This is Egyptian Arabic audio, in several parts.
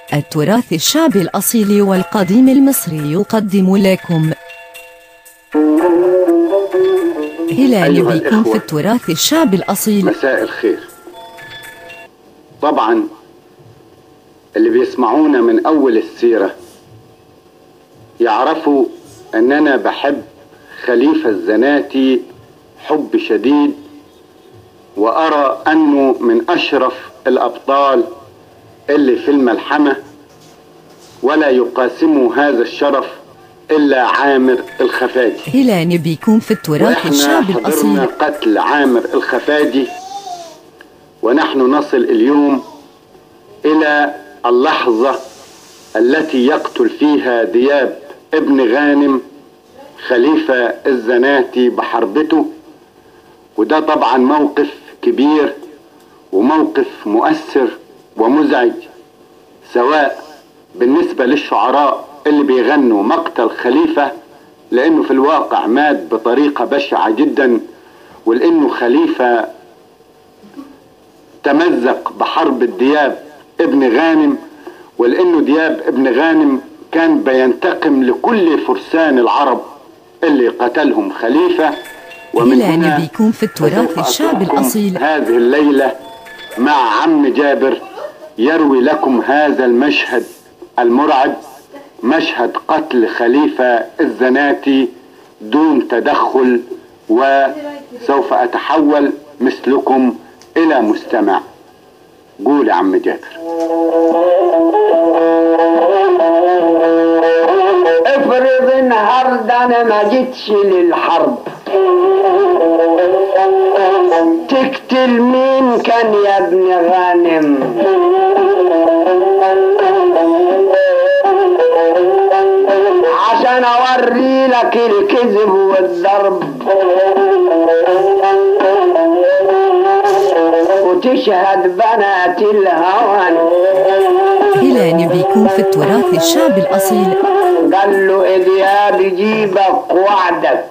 التراث الشعبي الأصيل والقديم المصري يقدم لكم هلال أيها بكم الإخوة. في التراث الشعبي الأصيل مساء الخير طبعا اللي بيسمعونا من اول السيرة يعرفوا ان انا بحب خليفة الزناتي حب شديد وارى انه من اشرف الابطال اللي في الملحمة ولا يقاسم هذا الشرف الا عامر الخفاجي هلال بكم في التراث واحنا الشعبي حضرنا الأصيل قتل عامر الخفاجي ونحن نصل اليوم الى اللحظة التي يقتل فيها دياب ابن غانم خليفة الزناتي بحربته وده طبعا موقف كبير وموقف مؤثر ومزعج سواء بالنسبة للشعراء اللي بيغنوا مقتل خليفة لأنه في الواقع مات بطريقة بشعة جدا ولأنه خليفة تمزق بحرب الدياب ابن غانم ولأنه دياب ابن غانم كان بينتقم لكل فرسان العرب اللي قتلهم خليفة ومن هلال هنا بكم في التراث فسوف الشعبي أترككم الأصيل هذه الليلة مع عم جابر يروي لكم هذا المشهد المرعب مشهد قتل خليفة الزناتي دون تدخل وسوف أتحول مثلكم إلى مستمع قول يا عم جابر افرض النهارده انا ما جيتش للحرب تقتل مين كان يا ابن غانم عشان اوري لك الكذب والضرب وتشهد بنات الهوان هلال بكم في التراث الشعبي الأصيل قال له إدياب يجيبك وعدك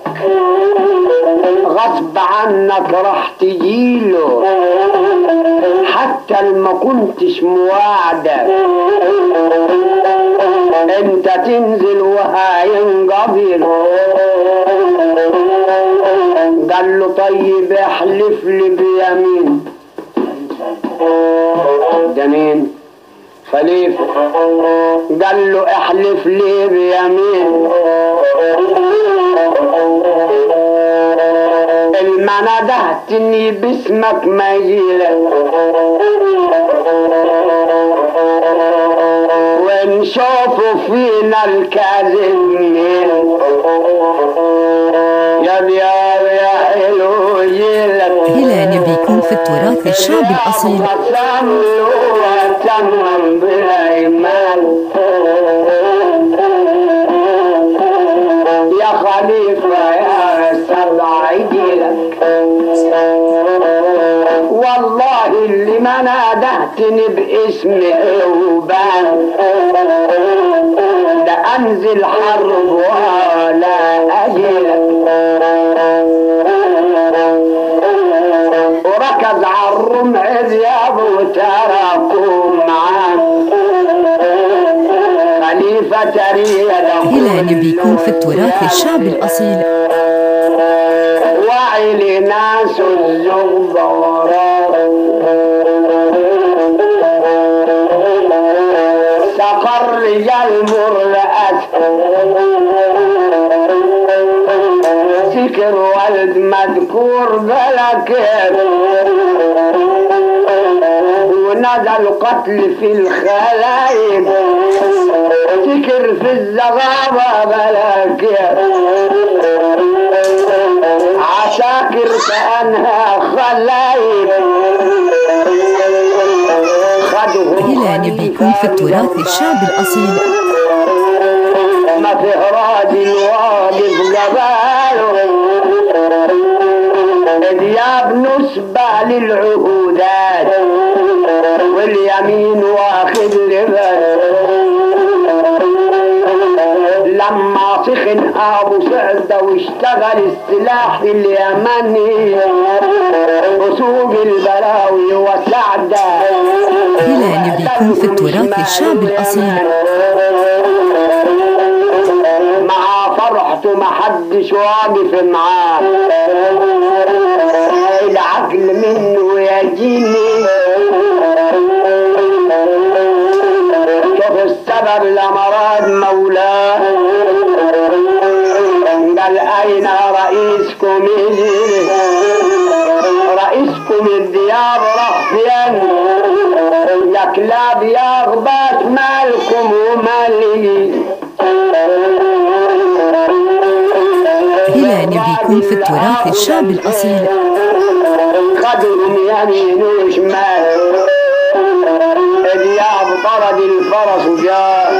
غصب عنك راح تجيله حتى ما كنتش مواعدك انت تنزل وهينقبل قال له طيب احلف لي بيمين ده مين خليفة قال له احلف لي بيمين الما ندهتني باسمك ما يجيلك ونشوفوا فينا الكاذب مين يا دياب يا حلو يجيلك هلال بكم في التراث الشعبي الأصيل قسم له وتمم بالايمان يا خليفه يا سبع يجيلك والله اللي ما نادهتني باسم عوبان لا انزل حرب ولا اجيلك وركز على الرمح ذياب وتركوا معاه خليفة تريد هلال بكم في التراث الشعبي الأصيل وعي لناس الزغب سقر رجال مرأة سكر ولد مذكور بلا كيف ونزل قتل في الخلايب سكر في الزغابة بلا كيف عساكر كأنها خلايب خدهم هلال بكم في التراث الشعبي الأصيل ما فيه راجل واقف قباله دياب نسبة للعهودات واليمين واخد لبال لما سخن ابو سعد السعدة واشتغل السلاح اليمني وسوق البلاوي وسعدة هلال بيكون في التراث الشعب الأصيل مع فرحته محدش واقف معاه العقل منه يجيني شوف السبب لمراد مولاه قال اين رئيسكم رئيسكم الديار راح فين يا كلاب يا غبات مالكم ومالي هلال بيكون في التراث الشعب الأصيل خدهم يمين وشمال دياب طرد الفرس وجاء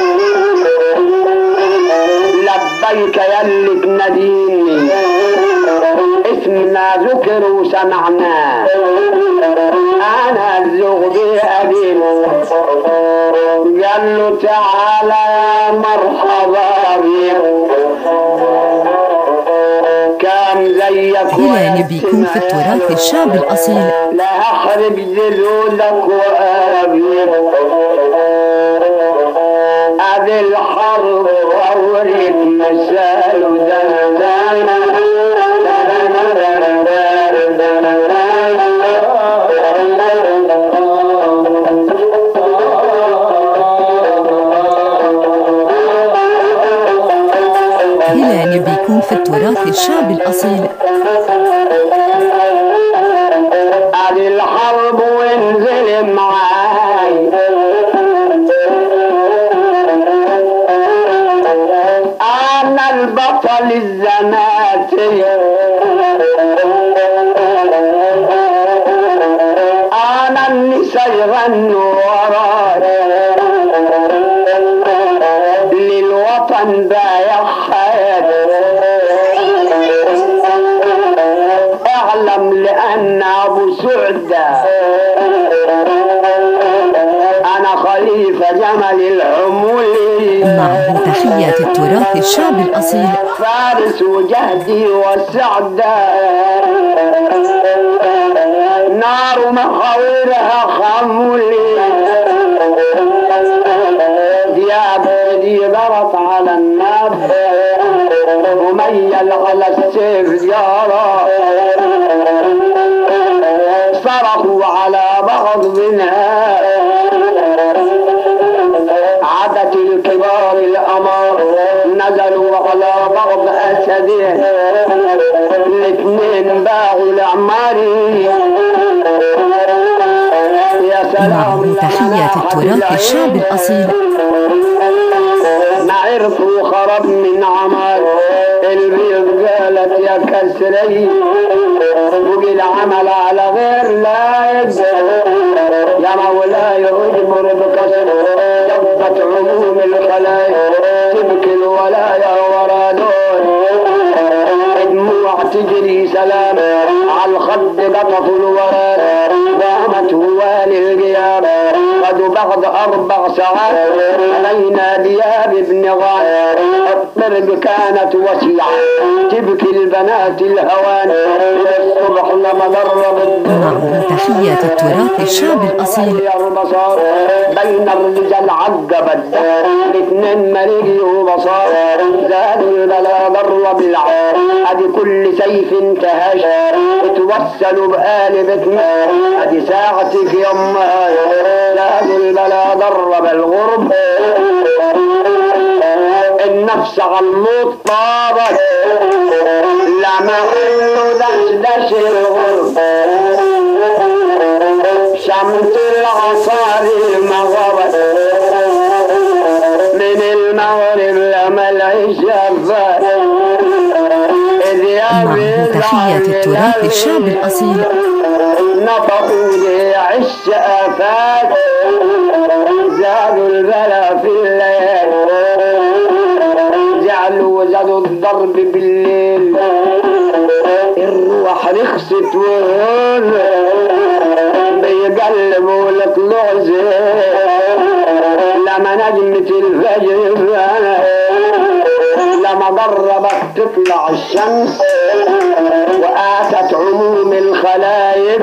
لبيك يلي تناديني اسمنا ذكر وسمعنا انا الزغبي ابي قال له تعالى يا مرحبا بك كان زيك هلال بيكون في التراث الشعب الأصيل لا احرق جلودك وابيك هذه الحرب اوريك مثال هلال بيكون في التراث الشعب الأصيل هذه الحرب وانزل معاي انا البطل الزناتي انا النساء يغنوا وراي للوطن بايع حياتي اعلم لان ابو سعدة انا خليفة جمل العمولي معه تحيات التراث الشعب الأصيل فارس وجهدي وسعدة نار محاورها خمولي دياب دي ضرت على الناب وميل على السيف ديارا صرخوا على بعض منها عادت الكبار الأمر نزلوا على بعض أسدين الاثنين باعوا الأعماري يا سلام معه تحيات التراث الشعب الأصيل ما عرفوا خرب من عمل البيض قالت يا كسري بقي العمل على غير لا يقدر يا مولاي اجبر بكسر جبت عموم الخلايا تبكي الولايا ورا دول دموع تجري سلام على الخد قطف الورد قامت هوالي القيام قد بعد اربع ساعات علينا دياب ابن غان الطرق كانت وسيعة تبكي البنات الهوان إلى الصبح لما ضرب الدهر معه تحيات التراث الشعب الأصيل البصار بين الرجال عقب الدهر الاثنين مليجي وبصار زاد البلا ضر بالعار ادي كل سيف انتهش اتوسلوا بآل بيتنا ادي ساعتك يما زاد البلا ضر بالغرب النفس على الموت طابت لما انه دش دش الغرب شمس العصاري مغربت من المغرب لما العشاء فات إذ معه يبيض تحيات التراث الشعب الأصيل نطقوا لي عش آفات زادوا البلا في الليل جعلوا زادوا الضرب بالليل الروح رخصت وهون بيقلبوا لطلوع لما نجمة الفجر لما ضربت تطلع الشمس وآتت عموم الخلايق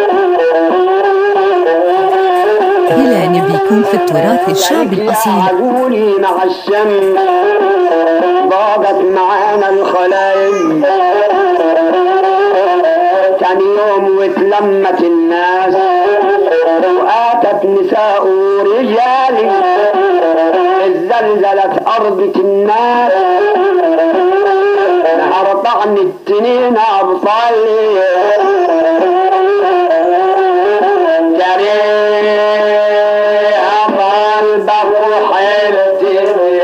هلال بيكون في التراث الشعبي الأصيل عقولي مع الشمس ضاقت معانا الخلايق تاني يوم واتلمت الناس وآتت نساء ورجال زلزلت أرض الناس نهر طعن التنين أبطال جريها قلبك وحيرتي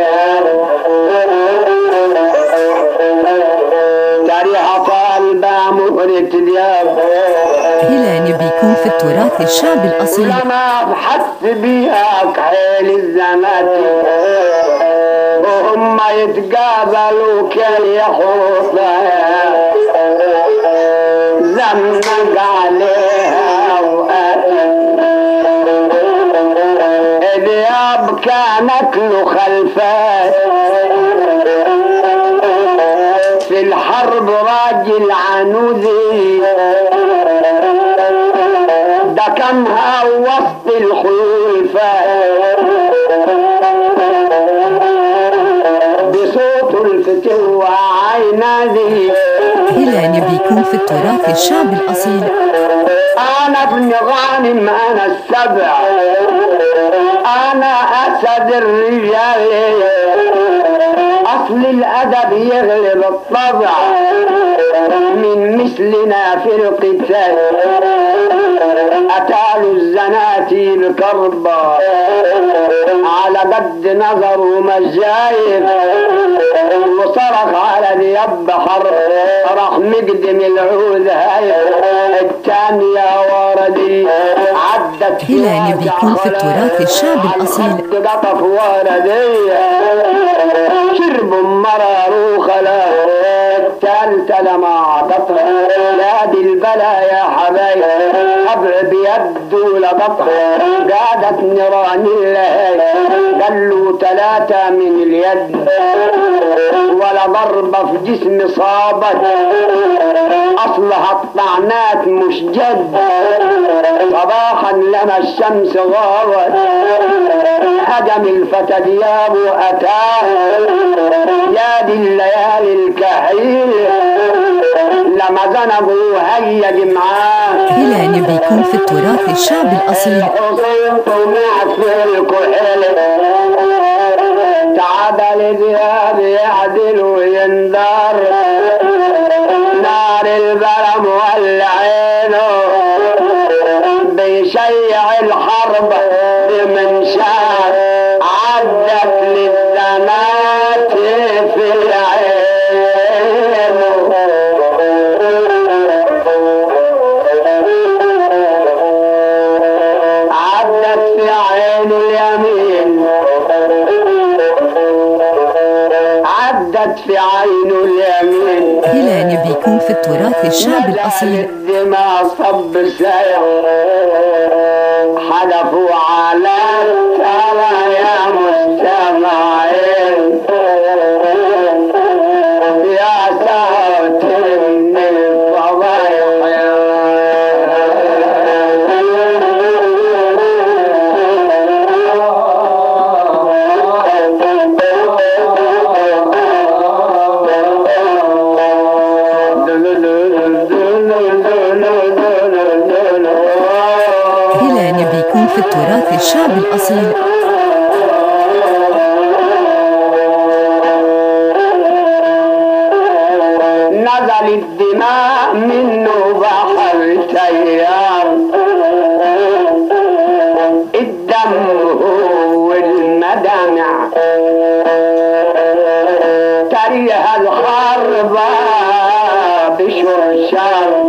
جريها قلبها مهرة اليوم هلال بيكون في التراث الشعبي الأصيل لما بحس بيها كحيل الزمات وهم يتقابلوا كل يحوطها زمق عليها وقتل الياب كانت له خلفات في الحرب راجل عنوذي ده كانها وسط الخلفاء بصوت الفتو وعينادي هلال بيكون في التراث الشعبي الأصيل انا ابن غانم انا السبع انا اسد الرجال اصل الادب يغلب الطبع من مثلنا في القتال اتالوا الزناتي بكربة على قد نظر ومجايب وصرخ على ذيب حر راح مقدم العود هاي الثانية وردي عدت هلال بيكون في التراث الشعبي الأصيل قطف وردي شرب مرار وخلا الثالثة لما عطتها نادي البلا يا حبايب حبر بيده لقطها قعدت نيران الليل قالوا ثلاثة من اليد ولا ضربة في جسم صابت أصلها الطعنات مش جد صباحا لما الشمس غابت هجم الفتى ديابه أتاه يا دي الليالي الكحيل لما زنقوا هيج معاه هلال بيكون في التراث الشعبي الأصيل حسين طمع في الكحل تعادل ذهاب يعدل وينذر نار البرم والعينه بيشيع الحرب بمنشار عدت للزنات في العين عدت في عين اليمين عدت في عين اليمين هلال بيكون في التراث الشعبي الأصيل الدماء صب سيح حلفوا على ترى يا مستمعين يا ساتر من الفضايح هلال بيكون في التراث الشعبي الأصيل نزل الدماء منه بحر تيار الدم هو المدامع تريها الحرب بشرشار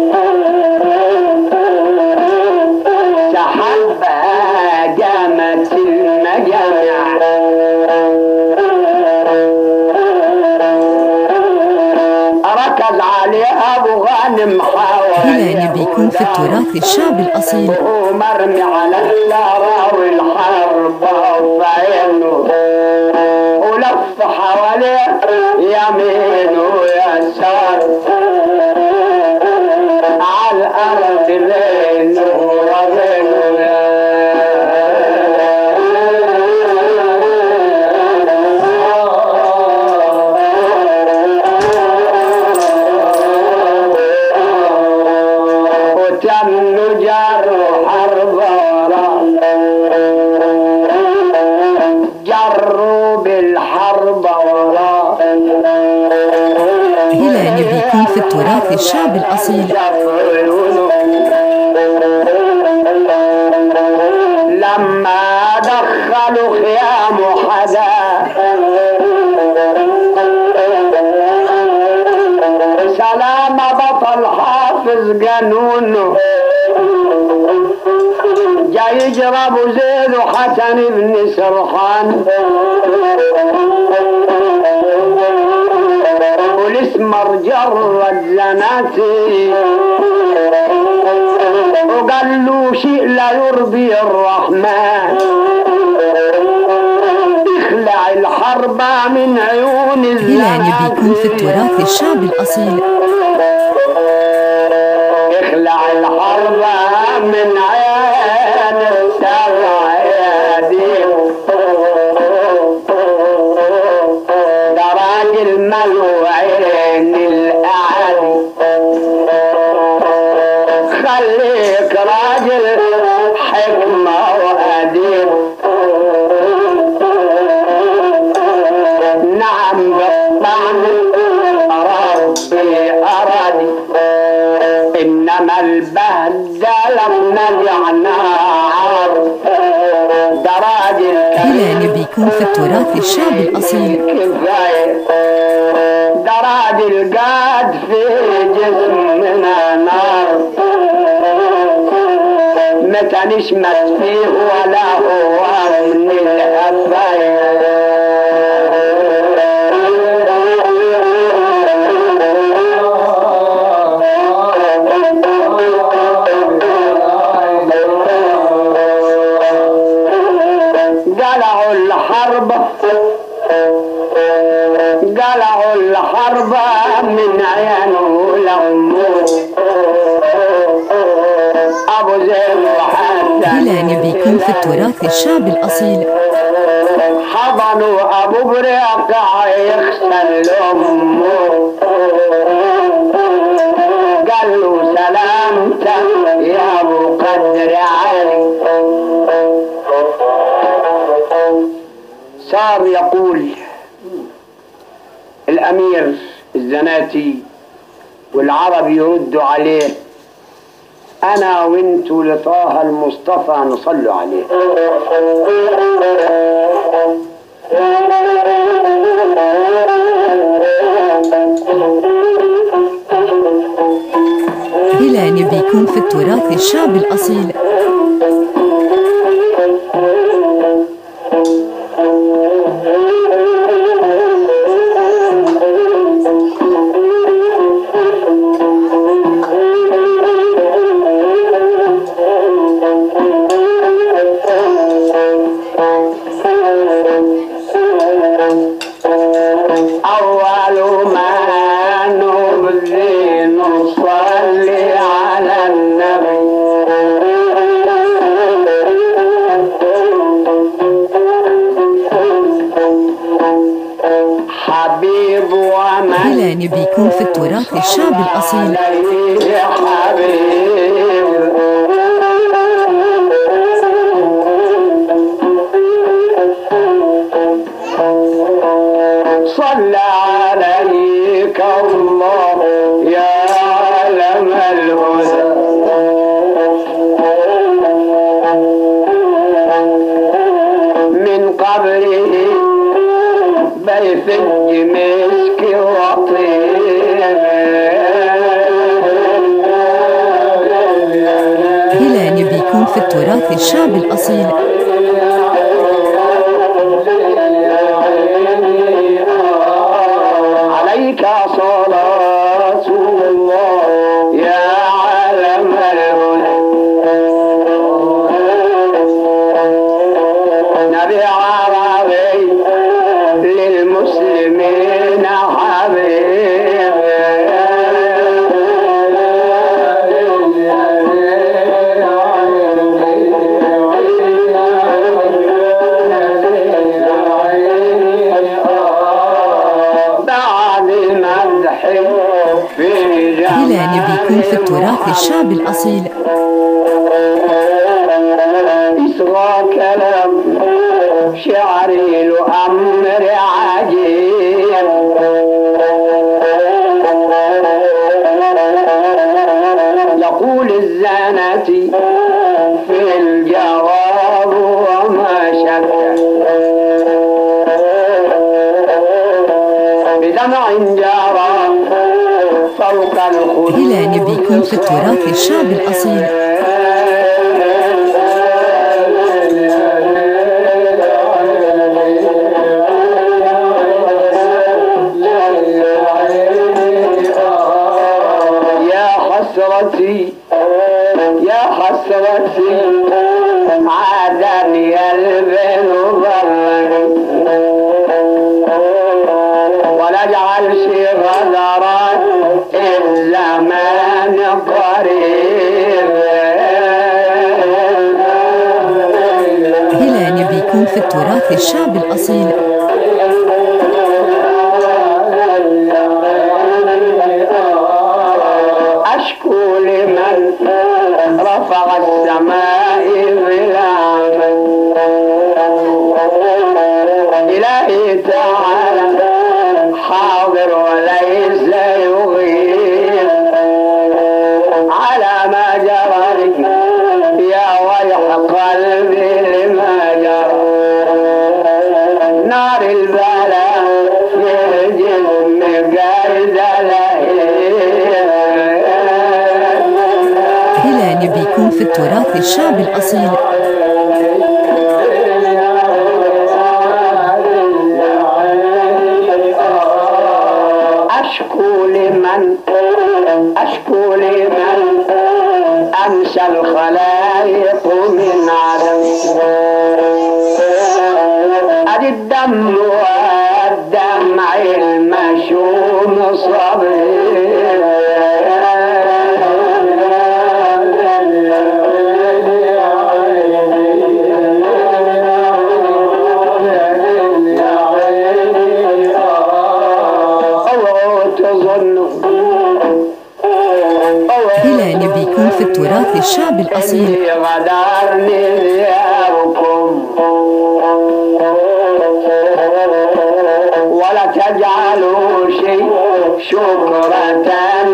سحبها جامت المجامع ركز عليها ابو غانم هلال بيكون في التراث الشعبي الأصيل ومرمي على الثرى والحرب في عينه ولف حوالي عليه يمين ويسار على الأرض بينه وبينه وتم جر حرب جروا بالحرب وراه هلال بيكون في التراث الشعب الأصيل لما دخلوا خيام حدا سلام بطل حافظ قانونه جاي يجرب زيد وحسن بن سرحان والاسمر جرد زناتي وقال له شيء لا يرضي الرحمن اخلع الحرب من عيون هلال بيكون في الزناتي التراث الشعب الأصيل اخلع الحرب من عين السبع يديم ده راجل ملو عين الاعادي خليك راجل حكمة وأديب نعم بالطعم ربي أرادي إنما البهدلة نجعنا عار دراج هلال بيكون في التراث الشعب الأصيل كفاية دراج القاد في جسمنا نار متى نشمت فيه ولا هو من قلعوا الحرب قلعوا الحرب من عينه لأمه أبو زيد وحسن هلال بيكون في التراث الشعب الأصيل حضنوا ابو بريقع يغسل امه قال له سلامتك يا ابو قدر علي صار يقول الامير الزناتي والعرب يردوا عليه انا وانتوا لطه المصطفى نصلوا عليه هلال بيكون في التراث الشعب الأصيل أول ما نبذي نصلي على النبي حبيب ومن هلال بيكون في التراث الشعب الأصيل عليه حبيب صلى عليك الله يا علم الهدى من قبره بيفج مسك وطيب هلال بيكون في التراث الشعب الأصيل عليك صلاة الله يا علم الهدى نبي عربي للمسلمين في التراث الشعبي الأصيل يصغى كلام شعري له أمر عجيب يقول الزانة في الجواب وما شك بدمع جرى فوق الخدود هلال بيكون في التراث الشعبي الأصيل يا حسرتي يا حسرتي عادني قلبي وضرني ولا اجعلش غدرات الزمان قريب هلال بيكون في التراث الشعبي الأصيل أشكو لمن رفع السماء ظلاما إلهي تعالى حاضر وليس يغيب على ما جرى لي يا ويح قلبي لما جرى نار البلاء في الجسم قايد هلال بيكون في التراث الشعبي الأصيل أشكو لمن أشكو لمن أنسى الخلائق من عدم أدي الدم والدمع المشوم اوعوا تظنوا هلال بيكون في التراث الشعبي الأصيل اللي غدرني دياركم ولا تجعلوا شيء شكرة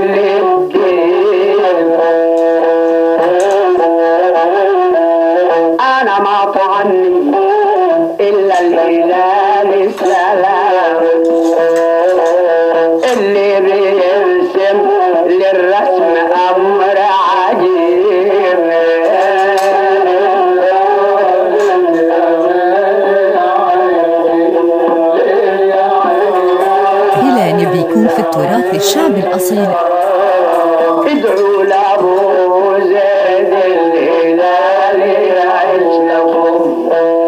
للدين أنا ما طعني إلا الهلال سلام اللي بيرسم للرسم أمر عجيب هلال بيكون في التراث الشعبي الأصيل ادعوا لابو زيد الهلال يعيش لكم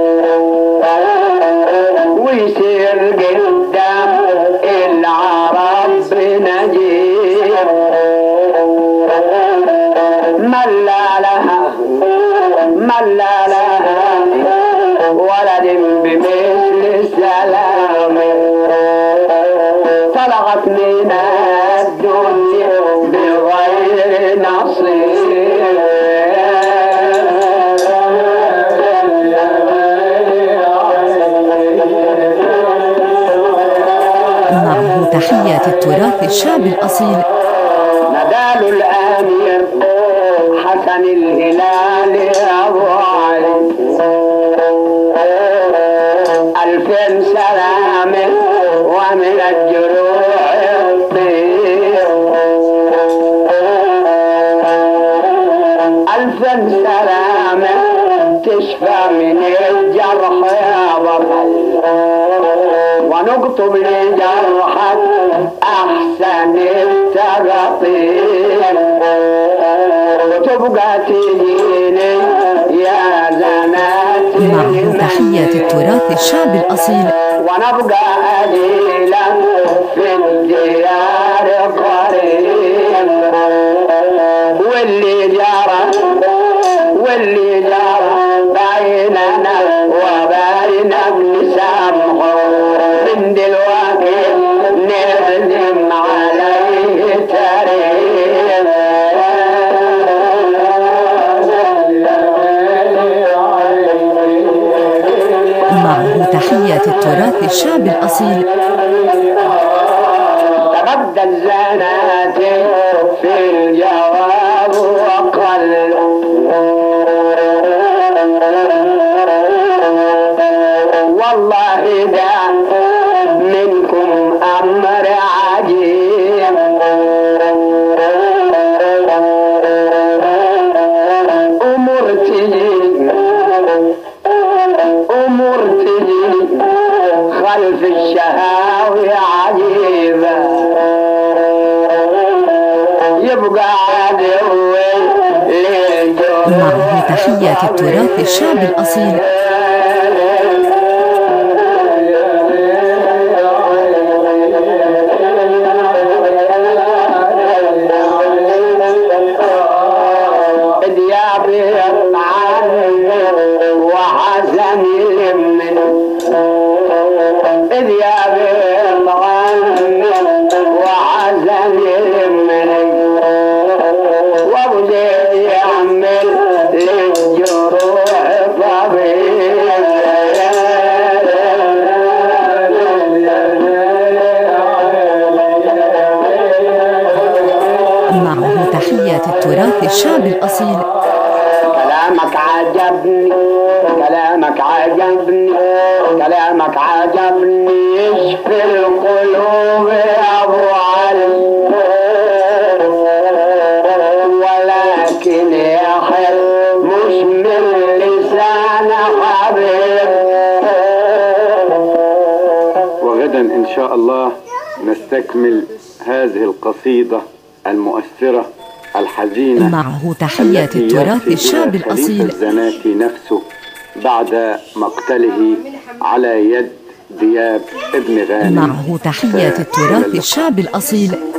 ويصير قدام العرب نجيب ملا لها ملا لها ولد بمثل السلام طلعت من الدنيا بغير نصيب معه تحيات التراث الشعبي الأصيل ندال الأمير حسن الهلال أبو علي ألفين سلامة ومن الجروح الطيب ألفين سلامة تشفى من الجرح يا بطل ونكتب لجرحك أحسن التغطيب وتبقى تجيني يا زناتي معه تحيات التراث الشعبي الأصيل ونبقى قليلا في الديار قريب واللي جرى واللي جرى بيننا وبين ابن سامحه من دلوقتي نهدم عليه تاريخ معه تحيات التراث الشعب الأصيل تبدى الزنات في الجواب وقل والله ده منكم أمر عجيب أمور تجي أمور تجي خلف الشهاوي عجيبة يبقى عدو معه تحيات التراث الشعب الأصيل ديابي عني وحزن يلمن ديابي عني وحزن يلمن وابدي يعمل للجروح طبيب معه تحيات التراث الشعب الأصيل كلامك عجبني كلامك عجبني كلامك عجبني يشفي القلوب يا ابو علي ولكن يا حب مش من لسان حبيب وغدا إن شاء الله نستكمل هذه القصيدة المؤثرة الحزينة معه تحيات التي التراث يأتي الشعب بها خليفة الأصيل الزناتي نفسه بعد مقتله على يد دياب ابن غانم معه تحيات فإلى التراث اللقاء. الشعب الأصيل